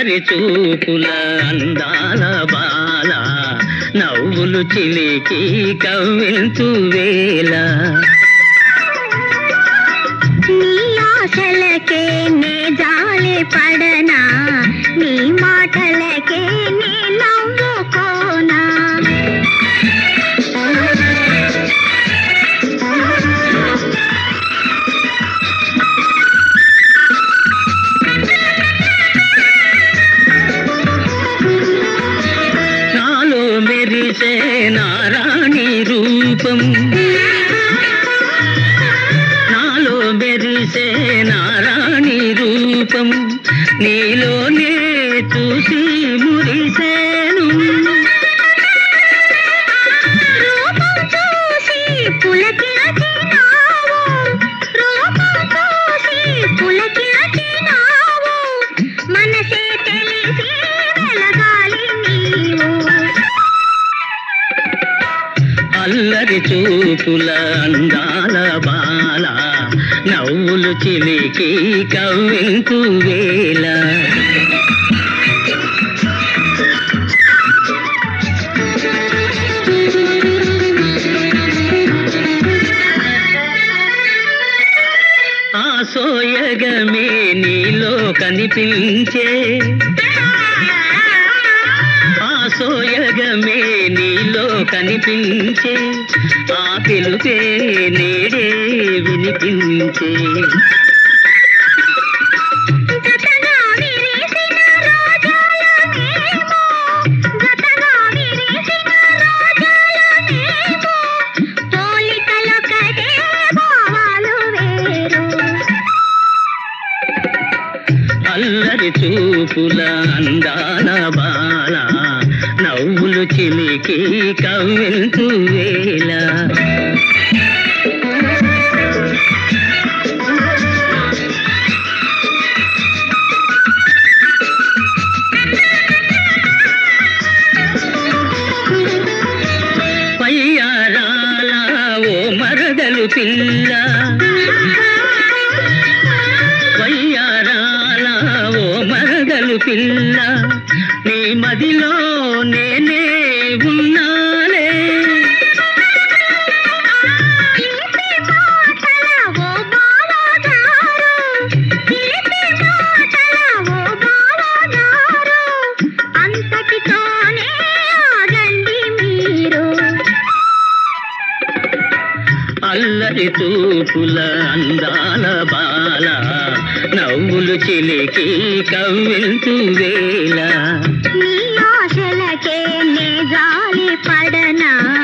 అల్లరి చూపుల అందాల బాల నవ్వులు చిలికి కవ్వింతు వేళ నీ ఆశలకే నే జాలి పడనా నీ మాటలకే నే నవ్వుకోనా నాలో మెరిసే నారాణి రూపం నాలో మెరిసే నారాణి రూపం నీలోనే చూసి మురిసేను రూపం చూసి పులకిలచినావు రూపం చూసి పులకిలచినావు మనసే తెలిసి వెలగాలి నీవు అల్లరి చూపుల అందాల బాల నవ్వులు చిలికి కవ్వింతు వేళ ఆ సోయగమే నీలో కనిపించే ఆ సోయగమే నీలో కనిపించే ఆ పిలుపే నేడే వినిపించే జతగా విరిసిన రోజాలనేమో జతగా విరిసిన రోజాలనేమో పోలికలొకటే భావాలు వేరు అల్లరి చూపుల అందాల బాల నవ్వులు చిలికి కవ్వింతు వేళ పయ్యారాల ఓ మరదలు పిల్ల వయ్యారాల ఓ మరదలు పిల్ల నీ మదిలో నేనే ఉన్నాలే తీపి మాటల ఓ బావగారు తీపి మాటల ఓ బావగారు అంతటితోనే ఆగండి మీరు అల్లరి చూపుల అందాల బాల నవ్వులు చిలికి కవ్వింతు వేళ నీ ఆశలకే నే జాలి పడనా